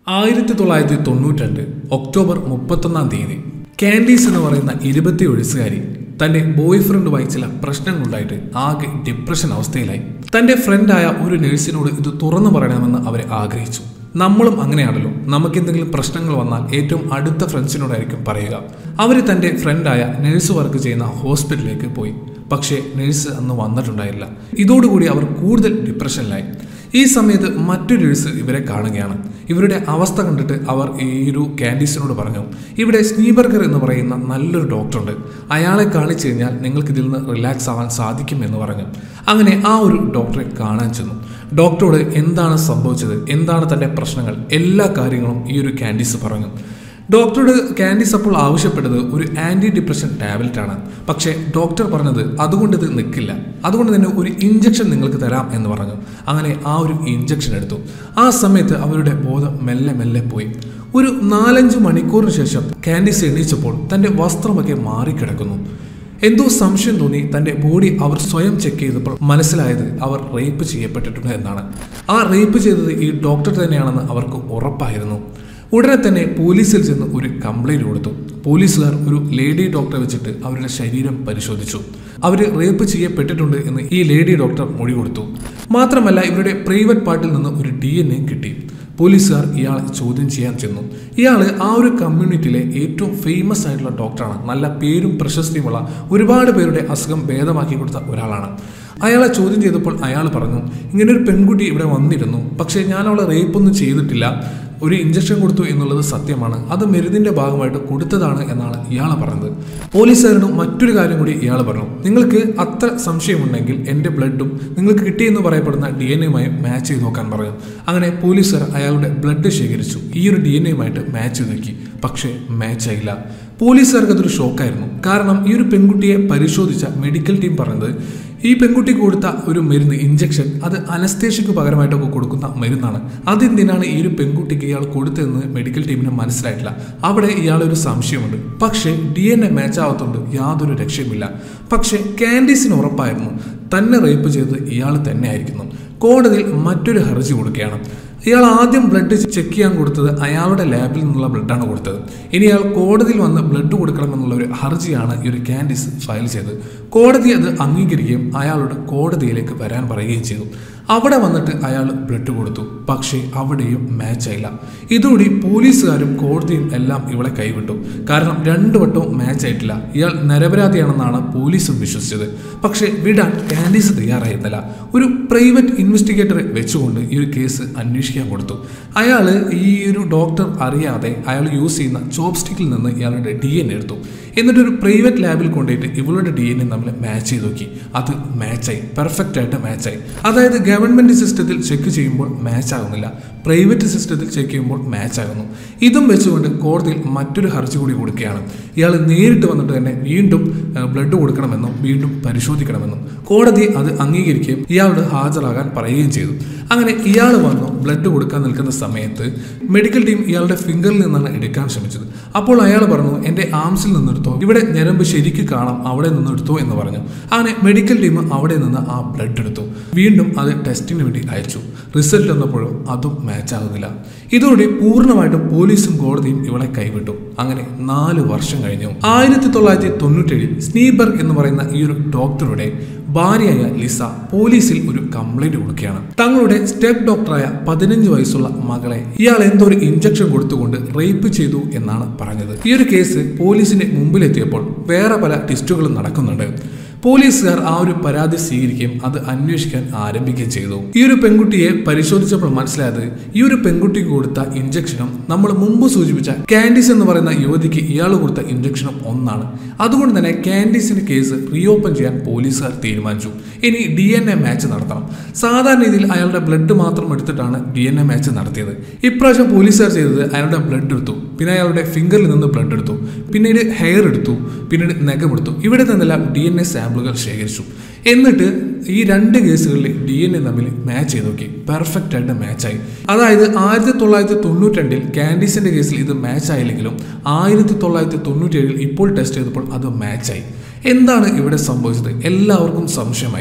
ആയിരത്തി തൊള്ളായിരത്തി തൊണ്ണൂറ്റിരണ്ട് ഒക്ടോബർ മുപ്പത്തൊന്നാം തീയതി കാൻഡീസ് എന്ന് പറയുന്ന ഇരുപത്തി ഒഴുസുകാരി തന്റെ ബോയ് ഫ്രണ്ടുമായി ചില പ്രശ്നങ്ങളുണ്ടായിട്ട് ആകെ ഡിപ്രഷൻ അവസ്ഥയിലായി തന്റെ ഫ്രണ്ടായ ഒരു നഴ്സിനോട് ഇത് തുറന്നു പറയണമെന്ന് അവർ ആഗ്രഹിച്ചു നമ്മളും അങ്ങനെയാണല്ലോ നമുക്ക് എന്തെങ്കിലും പ്രശ്നങ്ങൾ വന്നാൽ ഏറ്റവും അടുത്ത ഫ്രണ്ട്സിനോടായിരിക്കും പറയുക അവർ തന്റെ ഫ്രണ്ടായ നഴ്സ് വർക്ക് ചെയ്യുന്ന ഹോസ്പിറ്റലിലേക്ക് പോയി പക്ഷേ നഴ്സ് അന്ന് വന്നിട്ടുണ്ടായില്ല ഇതോടുകൂടി അവർ കൂടുതൽ ഡിപ്രഷനിലായി ഈ സമയത്ത് മറ്റൊരു നഴ്സ് ഇവരെ കാണുകയാണ് ഇവരുടെ അവസ്ഥ കണ്ടിട്ട് അവർ ഈ ഒരു കാൻഡീസിനോട് പറഞ്ഞു ഇവിടെ സ്നീബർഗർ എന്ന് പറയുന്ന നല്ലൊരു ഡോക്ടറുണ്ട് അയാളെ കാണിച്ചു കഴിഞ്ഞാൽ നിങ്ങൾക്ക് ഇതിൽ നിന്ന് റിലാക്സ് ആവാൻ സാധിക്കും എന്ന് പറഞ്ഞു അങ്ങനെ ആ ഒരു ഡോക്ടറെ കാണാൻ ചെന്നു ഡോക്ടറോട് എന്താണ് സംഭവിച്ചത് എന്താണ് തൻ്റെ പ്രശ്നങ്ങൾ എല്ലാ കാര്യങ്ങളും ഈ ഒരു കാൻഡീസ് പറഞ്ഞു ഡോക്ടറോട് കാൻഡീസ് അപ്പോൾ ആവശ്യപ്പെട്ടത് ഒരു ആന്റി ഡിപ്രഷൻ ടാബ്ലറ്റ് ആണ് പക്ഷേ ഡോക്ടർ പറഞ്ഞത് അതുകൊണ്ട് ഇത് നിൽക്കില്ല അതുകൊണ്ട് തന്നെ ഒരു ഇഞ്ചക്ഷൻ നിങ്ങൾക്ക് തരാം എന്ന് പറഞ്ഞു അങ്ങനെ ആ ഒരു ഇഞ്ചക്ഷൻ എടുത്തു ആ സമയത്ത് അവരുടെ ബോധം മെല്ലെ മെല്ലെ പോയി ഒരു നാലഞ്ച് മണിക്കൂറിന് ശേഷം കാൻഡീസ് എണീച്ചപ്പോൾ തൻ്റെ വസ്ത്രമൊക്കെ മാറിക്കിടക്കുന്നു എന്തോ സംശയം തോന്നി തന്റെ ബോഡി അവർ സ്വയം ചെക്ക് ചെയ്തപ്പോൾ മനസ്സിലായത് അവർ റേപ്പ് ചെയ്യപ്പെട്ടിട്ടുണ്ട് എന്നാണ് ആ റേപ്പ് ചെയ്തത് ഈ ഡോക്ടർ തന്നെയാണെന്ന് അവർക്ക് ഉറപ്പായിരുന്നു ഉടനെ തന്നെ പോലീസിൽ ചെന്ന് ഒരു കംപ്ലൈന്റ് കൊടുത്തു പോലീസുകാർ ഒരു ലേഡി ഡോക്ടറെ വെച്ചിട്ട് അവരുടെ ശരീരം പരിശോധിച്ചു അവർ റേപ്പ് ചെയ്യപ്പെട്ടിട്ടുണ്ട് എന്ന് ഈ ലേഡി ഡോക്ടർ മൊഴി കൊടുത്തു മാത്രമല്ല ഇവരുടെ പ്രൈവറ്റ് പാർട്ടിൽ നിന്ന് ഒരു ഡി എൻ എ കിട്ടി പോലീസുകാർ ഇയാളെ ചോദ്യം ചെയ്യാൻ ചെന്നു ഇയാൾ ആ ഒരു കമ്മ്യൂണിറ്റിയിലെ ഏറ്റവും ഫേമസ് ആയിട്ടുള്ള ഡോക്ടറാണ് നല്ല പേരും പ്രശസ്തിയുമുള്ള ഒരുപാട് പേരുടെ അസുഖം ഭേദമാക്കി കൊടുത്ത ഒരാളാണ് അയാളെ ചോദ്യം ചെയ്തപ്പോൾ അയാൾ പറഞ്ഞു ഇങ്ങനെ ഒരു പെൺകുട്ടി ഇവിടെ വന്നിരുന്നു പക്ഷേ ഞാൻ അവളെ റേപ്പൊന്നും ചെയ്തിട്ടില്ല ഒരു ഇഞ്ചക്ഷൻ കൊടുത്തു എന്നുള്ളത് സത്യമാണ് അത് മരുന്നിന്റെ ഭാഗമായിട്ട് കൊടുത്തതാണ് എന്നാണ് ഇയാൾ പറഞ്ഞത് പോലീസുകാരനും മറ്റൊരു കാര്യം കൂടി ഇയാൾ പറഞ്ഞു നിങ്ങൾക്ക് അത്ര സംശയമുണ്ടെങ്കിൽ എൻ്റെ ബ്ലഡും നിങ്ങൾക്ക് കിട്ടിയെന്ന് പറയപ്പെടുന്ന ഡി എൻ എയുമായി മാച്ച് ചെയ്ത് നോക്കാൻ പറഞ്ഞു അങ്ങനെ പോലീസുകാർ അയാളുടെ ബ്ലഡ് ശേഖരിച്ചു ഈ ഒരു ഡി എൻ എയുമായിട്ട് മാച്ച് ചെയ്ത് നോക്കി പക്ഷേ മാച്ച് ആയില്ല പോലീസുകാർക്ക് അതൊരു ഷോക്കായിരുന്നു കാരണം ഈ ഒരു പെൺകുട്ടിയെ പരിശോധിച്ച മെഡിക്കൽ ടീം പറഞ്ഞത് ഈ പെൺകുട്ടിക്ക് കൊടുത്ത ഒരു മരുന്ന് ഇഞ്ചക്ഷൻ അത് അനസ്തേഷ്യക്ക് പകരമായിട്ടൊക്കെ കൊടുക്കുന്ന മരുന്നാണ് അതെന്തിനാണ് ഈ ഒരു പെൺകുട്ടിക്ക് ഇയാൾ കൊടുത്തതെന്ന് മെഡിക്കൽ ടീമിന് മനസ്സിലായിട്ടില്ല അവിടെ ഇയാളൊരു സംശയമുണ്ട് പക്ഷേ ഡി എൻ എ മാച്ച് ആവത്തുകൊണ്ട് യാതൊരു രക്ഷയുമില്ല പക്ഷേ കാൻഡീസിന് ഉറപ്പായിരുന്നു തന്നെ റേപ്പ് ചെയ്തത് ഇയാൾ തന്നെ ആയിരിക്കുന്നു കോടതിയിൽ മറ്റൊരു ഹർജി കൊടുക്കുകയാണ് ഇയാൾ ആദ്യം ബ്ലഡ് ചെക്ക് ചെയ്യാൻ കൊടുത്തത് അയാളുടെ ലാബിൽ നിന്നുള്ള ബ്ലഡാണ് കൊടുത്തത് ഇനി അയാൾ കോടതിയിൽ വന്ന് ബ്ലഡ് കൊടുക്കണമെന്നുള്ള ഒരു ഹർജിയാണ് ഈ ഒരു കാൻഡിസ് ഫയൽ ചെയ്തത് കോടതി അത് അംഗീകരിക്കുകയും അയാളോട് കോടതിയിലേക്ക് വരാൻ പറയുകയും ചെയ്തു അവിടെ വന്നിട്ട് അയാൾ ബ്ലഡ് കൊടുത്തു പക്ഷേ അവിടെയും മാച്ച് ആയില്ല ഇതോടെ പോലീസുകാരും കോടതിയും എല്ലാം ഇവളെ കൈവിട്ടു കാരണം രണ്ടു വട്ടവും മാച്ച് ആയിട്ടില്ല ഇയാൾ നിരപരാധിയാണെന്നാണ് പോലീസും വിശ്വസിച്ചത് പക്ഷേ വിടാൻ കാൻഡീസ് തയ്യാറായിരുന്നില്ല ഒരു പ്രൈവറ്റ് ഇൻവെസ്റ്റിഗേറ്ററെ വെച്ചുകൊണ്ട് ഈ ഒരു കേസ് അന്വേഷിക്കാൻ കൊടുത്തു അയാൾ ഈ ഒരു ഡോക്ടർ അറിയാതെ അയാൾ യൂസ് ചെയ്യുന്ന ചോപ്സ്റ്റിക്കിൽ നിന്ന് ഇയാളുടെ ഡി എൻ എടുത്തു എന്നിട്ട് ഒരു പ്രൈവറ്റ് ലാബിൽ കൊണ്ടുപോയിട്ട് ഇവളുടെ ഡി എൻ എ നമ്മൾ മാച്ച് ചെയ്ത് നോക്കി അത് മാച്ചായി പെർഫെക്റ്റ് ആയിട്ട് മാച്ചായി അതായത് ഗവൺമെന്റ് സിസ്റ്റത്തിൽ ചെക്ക് ചെയ്യുമ്പോൾ മാച്ച് ആകുന്നില്ല പ്രൈവറ്റ് സിസ്റ്റത്തിൽ ചെക്ക് ചെയ്യുമ്പോൾ മാച്ച് ആകുന്നു ഇതും വെച്ചുകൊണ്ട് കോടതിയിൽ മറ്റൊരു ഹർജി കൂടി കൊടുക്കുകയാണ് ഇയാൾ നേരിട്ട് വന്നിട്ട് തന്നെ വീണ്ടും ബ്ലഡ് കൊടുക്കണമെന്നും വീണ്ടും പരിശോധിക്കണമെന്നും കോടതി അത് അംഗീകരിക്കുകയും ഇയാളോട് ഹാജരാകാൻ പറയുകയും ചെയ്തു അങ്ങനെ ഇയാൾ വന്നു ബ്ലഡ് കൊടുക്കാൻ നിൽക്കുന്ന സമയത്ത് മെഡിക്കൽ ടീം ഇയാളുടെ ഫിംഗറിൽ നിന്നാണ് എടുക്കാൻ ശ്രമിച്ചത് അപ്പോൾ അയാൾ പറഞ്ഞു എൻ്റെ ആംസിൽ നിന്നെടുത്തോ ഇവിടെ ഞരമ്പ് ശരിക്ക് കാണാം അവിടെ നിന്ന് എടുത്തോ എന്ന് പറഞ്ഞു അങ്ങനെ മെഡിക്കൽ ടീം അവിടെ നിന്ന് ആ ബ്ലഡ് എടുത്തു വീണ്ടും അത് ടെസ്റ്റിന് വേണ്ടി അയച്ചു റിസൾട്ട് വന്നപ്പോഴും അതും മാച്ച് ആകുന്നില്ല ഇതോടെ പൂർണ്ണമായിട്ടും പോലീസും കോടതിയും ഇവളെ കൈവിട്ടു അങ്ങനെ നാല് വർഷം കഴിഞ്ഞു ആയിരത്തി തൊള്ളായിരത്തി തൊണ്ണൂറ്റേഴിൽ സ്നീബർഗ് എന്ന് പറയുന്ന ഈ ഒരു ഡോക്ടറുടെ ഭാര്യയായ ലിസ പോലീസിൽ ഒരു കംപ്ലൈന്റ് കൊടുക്കുകയാണ് തങ്ങളുടെ സ്റ്റെപ്പ് ഡോക്ടറായ പതിനഞ്ച് വയസ്സുള്ള മകളെ ഇയാൾ എന്തോ ഒരു ഇഞ്ചക്ഷൻ കൊടുത്തുകൊണ്ട് റേപ്പ് ചെയ്തു എന്നാണ് പറഞ്ഞത് ഈ ഒരു കേസ് പോലീസിന്റെ മുമ്പിലെത്തിയപ്പോൾ വേറെ പല ടെസ്റ്റുകളും നടക്കുന്നുണ്ട് പോലീസുകാർ ആ ഒരു പരാതി സ്വീകരിക്കുകയും അത് അന്വേഷിക്കാൻ ആരംഭിക്കുകയും ചെയ്തു ഈ ഒരു പെൺകുട്ടിയെ പരിശോധിച്ചപ്പോൾ മനസ്സിലായത് ഈ ഒരു പെൺകുട്ടിക്ക് കൊടുത്ത ഇഞ്ചക്ഷനും നമ്മൾ മുമ്പ് സൂചിപ്പിച്ച കാൻഡീസ് എന്ന് പറയുന്ന യുവതിക്ക് ഇയാൾ കൊടുത്ത ഇഞ്ചക്ഷനും ഒന്നാണ് അതുകൊണ്ട് തന്നെ കാൻഡീസിന്റെ കേസ് റീഓപ്പൺ ചെയ്യാൻ പോലീസുകാർ തീരുമാനിച്ചു ഇനി ഡി എൻ എ മാച്ച് നടത്തണം സാധാരണ രീതിയിൽ അയാളുടെ ബ്ലഡ് മാത്രം എടുത്തിട്ടാണ് ഡി എൻ എ മാച്ച് നടത്തിയത് ഇപ്രാവശ്യം പോലീസുകാർ ചെയ്തത് അയാളുടെ ബ്ലഡ് എടുത്തു പിന്നെ അയാളുടെ ഫിംഗറിൽ നിന്ന് ബ്ലഡ് എടുത്തു പിന്നീട് ഹെയർ എടുത്തു പിന്നീട് നഖമെടുത്തു ഇവിടെ നിന്നെല്ലാം ഡി എൻ എ സാമ്പിളുകൾ ശേഖരിച്ചു എന്നിട്ട് ഈ രണ്ട് കേസുകളിൽ ഡി എൻ എ തമ്മിൽ മാച്ച് ചെയ്ത് നോക്കി പെർഫെക്റ്റ് ആയിട്ട് മാച്ചായി അതായത് ആയിരത്തി തൊള്ളായിരത്തി തൊണ്ണൂറ്റി രണ്ടിൽ കാൻഡീസിന്റെ കേസിൽ ഇത് മാച്ച് ആയില്ലെങ്കിലും ആയിരത്തി തൊള്ളായിരത്തി തൊണ്ണൂറ്റി ഏഴിൽ ഇപ്പോൾ ടെസ്റ്റ് ചെയ്തപ്പോൾ അത് മാച്ചായി എന്താണ് ഇവിടെ സംഭവിച്ചത് എല്ലാവർക്കും സംശയമായി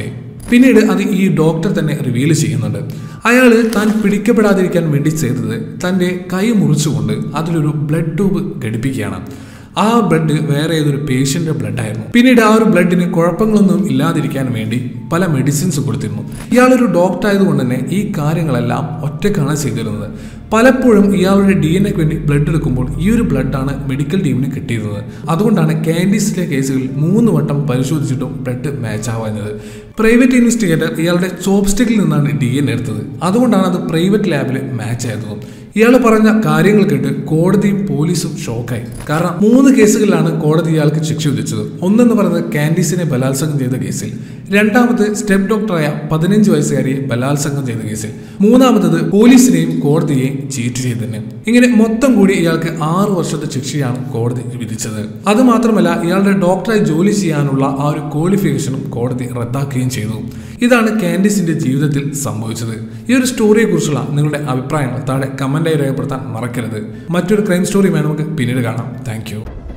പിന്നീട് അത് ഈ ഡോക്ടർ തന്നെ റിവീൽ ചെയ്യുന്നുണ്ട് അയാൾ താൻ പിടിക്കപ്പെടാതിരിക്കാൻ വേണ്ടി ചെയ്തത് തൻ്റെ കൈ മുറിച്ചുകൊണ്ട് അതിലൊരു ബ്ലഡ് ട്യൂബ് ഘടിപ്പിക്കുകയാണ് ആ ബ്ലഡ് വേറെ ഏതൊരു പേഷ്യന്റെ ബ്ലഡ് ആയിരുന്നു പിന്നീട് ആ ഒരു ബ്ലഡിന് കുഴപ്പങ്ങളൊന്നും ഇല്ലാതിരിക്കാൻ വേണ്ടി പല മെഡിസിൻസ് കൊടുത്തിരുന്നു ഇയാളൊരു ഡോക്ടർ ആയതുകൊണ്ട് തന്നെ ഈ കാര്യങ്ങളെല്ലാം ഒറ്റക്കാണ് ചെയ്തിരുന്നത് പലപ്പോഴും ഇയാളുടെ ഡി എൻ എക്ക് വേണ്ടി ബ്ലഡ് എടുക്കുമ്പോൾ ഈ ഒരു ബ്ലഡാണ് മെഡിക്കൽ ടീമിന് കിട്ടിയിരുന്നത് അതുകൊണ്ടാണ് കാൻഡീസിലെ കേസുകളിൽ മൂന്ന് വട്ടം പരിശോധിച്ചിട്ടും ബ്ലഡ് മാച്ച് ആവാഞ്ഞത് പ്രൈവറ്റ് ഇൻവെസ്റ്റിഗേറ്റർ ഇയാളുടെ ചോപ്സ്റ്റിക്കിൽ നിന്നാണ് ഡി എൻ എടുത്തത് അതുകൊണ്ടാണ് അത് പ്രൈവറ്റ് ലാബിൽ മാച്ച് ആയതും ഇയാൾ പറഞ്ഞ കാര്യങ്ങൾ കേട്ട് കോടതിയും പോലീസും ഷോക്കായി കാരണം മൂന്ന് കേസുകളിലാണ് കോടതി ഇയാൾക്ക് ശിക്ഷ വിധിച്ചത് ഒന്നെന്ന് പറയുന്നത് കാൻഡീസിനെ ബലാത്സംഗം ചെയ്ത കേസിൽ രണ്ടാമത് സ്റ്റെപ്പ് ഡോക്ടറായ പതിനഞ്ച് വയസ്സുകാരിയെ ബലാത്സംഗം ചെയ്ത കേസിൽ മൂന്നാമത്തത് പോലീസിനെയും കോടതിയെയും ചീറ്റ് ചെയ്തതിന് ഇങ്ങനെ മൊത്തം കൂടി ഇയാൾക്ക് ആറ് വർഷത്തെ ശിക്ഷയാണ് കോടതി വിധിച്ചത് അതുമാത്രമല്ല ഇയാളുടെ ഡോക്ടറായി ജോലി ചെയ്യാനുള്ള ആ ഒരു ക്വാളിഫിക്കേഷനും കോടതി റദ്ദാക്കുകയും ചെയ്തു ഇതാണ് കാൻഡിസിന്റെ ജീവിതത്തിൽ സംഭവിച്ചത് ഈ ഒരു സ്റ്റോറിയെ കുറിച്ചുള്ള നിങ്ങളുടെ അഭിപ്രായങ്ങൾ താഴെ കമന്റായി രേഖപ്പെടുത്താൻ മറക്കരുത് മറ്റൊരു ക്രൈം സ്റ്റോറിയുമായി നമുക്ക് പിന്നീട് കാണാം താങ്ക്